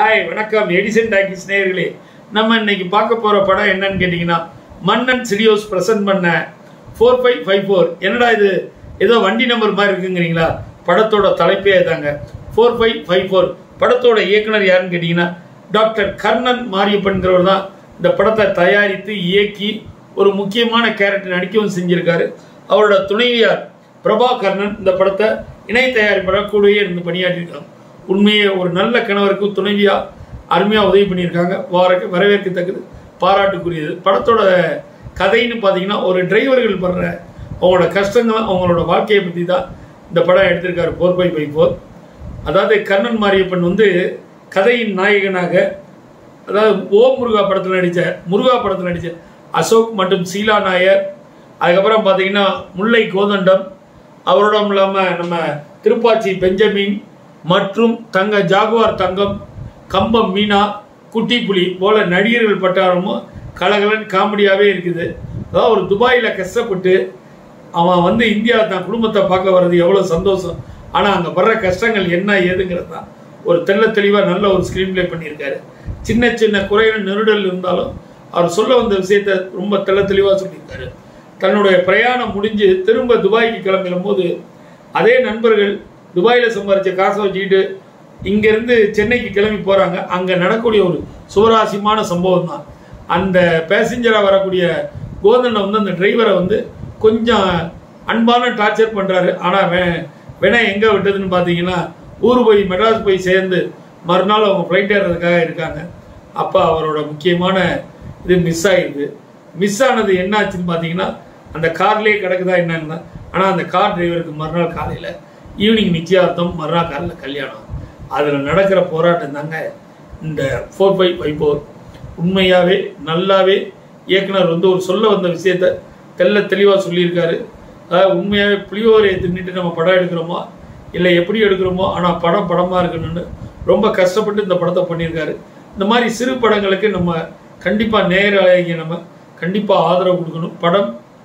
hi வணக்கம் Edison talkies நேயர்களே நம்ம இன்னைக்கு பார்க்க போற படம் என்னன்னு கேட்டிங்கன்னா மன்னன் ஸ்டுடியோஸ் பிரசன்ட் பண்ண ஃபோர் ஃபைவ் ஃபைவ் ஃபோர் என்னடா இது ஏதோ வண்டி நம்பர் மாதிரி இருக்குங்கிறீங்களா படத்தோட தலைப்பே தாங்க ஃபோர் ஃபைவ் ஃபைவ் ஃபோர் படத்தோட இயக்குனர் யாருன்னு கேட்டிங்கன்னா டாக்டர் கர்ணன் மாரியப்பன்கிறவர் தான் இந்த படத்தை தயாரித்து இயக்கி ஒரு முக்கியமான கேரக்டர் நடிக்கவும் செஞ்சிருக்காரு அவரோட துணைவியார் பிரபா கர்ணன் இந்த படத்தை இணை தயாரிப்பாளர் கூடவே இருந்து பணியாற்றியிருக்காங்க உண்மையே ஒரு நல்ல கணவருக்கு துணைவியா அருமையாக உதவி பண்ணியிருக்காங்க வார வரவேற்கத்தக்கது பாராட்டுக்குரியது படத்தோட கதைன்னு பார்த்தீங்கன்னா ஒரு டிரைவர்கள் படுற அவங்களோட கஷ்டங்கள் அவங்களோட வாழ்க்கையை பற்றி தான் இந்த படம் எடுத்திருக்காரு ஃபோர் பை பை ஃபோர் அதாவது கர்ணன் மாரியப்பன் வந்து கதையின் நாயகனாக அதாவது ஓ முருகா படத்தில் நடித்த முருகா படத்தில் நடித்த அசோக் மற்றும் சீலா நாயர் அதுக்கப்புறம் பார்த்தீங்கன்னா முல்லை கோதண்டம் அவரோட இல்லாமல் நம்ம திருப்பாச்சி பெஞ்சமின் மற்றும் தங்க ஜாகுவார் தங்கம் கம்பம் மீனா குட்டி புலி போல நடிகர்கள் பட்டாரமும் கலகலன் காமெடியாகவே இருக்குது அதாவது ஒரு துபாயில் கஷ்டப்பட்டு அவன் வந்து இந்தியா தான் குடும்பத்தை பார்க்க வர்றது எவ்வளோ சந்தோஷம் ஆனால் அங்கே வர்ற கஷ்டங்கள் என்ன ஏதுங்கிறது தான் ஒரு தெள்ள தெளிவாக நல்ல ஒரு ஸ்க்ரீன் ப்ளே பண்ணியிருக்காரு சின்ன சின்ன குறைகள் நெருடல் இருந்தாலும் அவர் சொல்ல வந்த விஷயத்த ரொம்ப தெள்ள தெளிவாக சொல்லியிருக்காரு தன்னுடைய பிரயாணம் முடிஞ்சு திரும்ப துபாய்க்கு கிளம்பிடும் போது அதே நண்பர்கள் துபாயில் சம்பாரிச்ச காசை வச்சுக்கிட்டு இங்கேருந்து சென்னைக்கு கிளம்பி போகிறாங்க அங்கே நடக்கக்கூடிய ஒரு சுவராசியமான சம்பவம் தான் அந்த பேசஞ்சராக வரக்கூடிய கோதண்டை வந்து அந்த டிரைவரை வந்து கொஞ்சம் அன்பான டார்ச்சர் பண்ணுறாரு ஆனால் வே வேணா எங்கே விட்டதுன்னு பார்த்தீங்கன்னா ஊர் போய் மெட்ராஸ் போய் சேர்ந்து மறுநாள் அவங்க ஃப்ளைட் ஏறதுக்காக இருக்காங்க அப்போ அவரோட முக்கியமான இது மிஸ் ஆயிடுது மிஸ் ஆனது என்னாச்சுன்னு பார்த்தீங்கன்னா அந்த கார்லேயே கிடக்குதா என்னன்னு ஆனால் அந்த கார் டிரைவருக்கு மறுநாள் காலையில் ஈவினிங் நிச்சயார்த்தம் மறுநாள் காலையில் கல்யாணம் அதில் நடக்கிற போராட்டம் தாங்க இந்த ஃபோர் ஃபைவ் ஃபைவ் ஃபோர் உண்மையாகவே நல்லாவே இயக்குனர் வந்து ஒரு சொல்ல வந்த விஷயத்த தெல்ல தெளிவாக சொல்லியிருக்காரு அதாவது உண்மையாகவே புளியோரையை தின்னுட்டு நம்ம படம் எடுக்கிறோமோ இல்லை எப்படி எடுக்கிறோமோ ஆனால் படம் படமாக இருக்கணும்னு ரொம்ப கஷ்டப்பட்டு இந்த படத்தை பண்ணியிருக்காரு இந்த மாதிரி சிறு படங்களுக்கு நம்ம கண்டிப்பாக நேராக நம்ம கண்டிப்பாக ஆதரவு கொடுக்கணும் படம்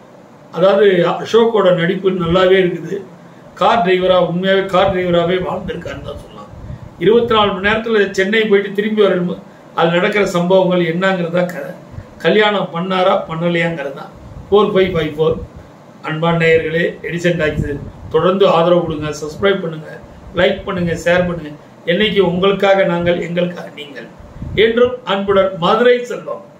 அதாவது அசோக்கோட நடிப்பு நல்லாவே இருக்குது கார் டிரைவராக உண்மையாகவே கார் டிரைவராகவே வாழ்ந்திருக்காருன்னு தான் சொல்லலாம் இருபத்தி நாலு மணி நேரத்தில் சென்னை போயிட்டு திரும்பி வரணும் அது நடக்கிற சம்பவங்கள் என்னங்கிறது தான் கதை கல்யாணம் பண்ணாரா பண்ணலையாங்கிறது தான் ஃபோர் ஃபைவ் ஃபைவ் ஃபோர் அன்பான நேயர்களே எடிசன் டாக்ஸ் தொடர்ந்து ஆதரவு கொடுங்க சப்ஸ்கிரைப் பண்ணுங்க லைக் பண்ணுங்க ஷேர் பண்ணுங்க என்னைக்கு உங்களுக்காக நாங்கள் எங்களுக்காக நீங்கள் என்றும் அன்புடன் மதுரை செல்வம்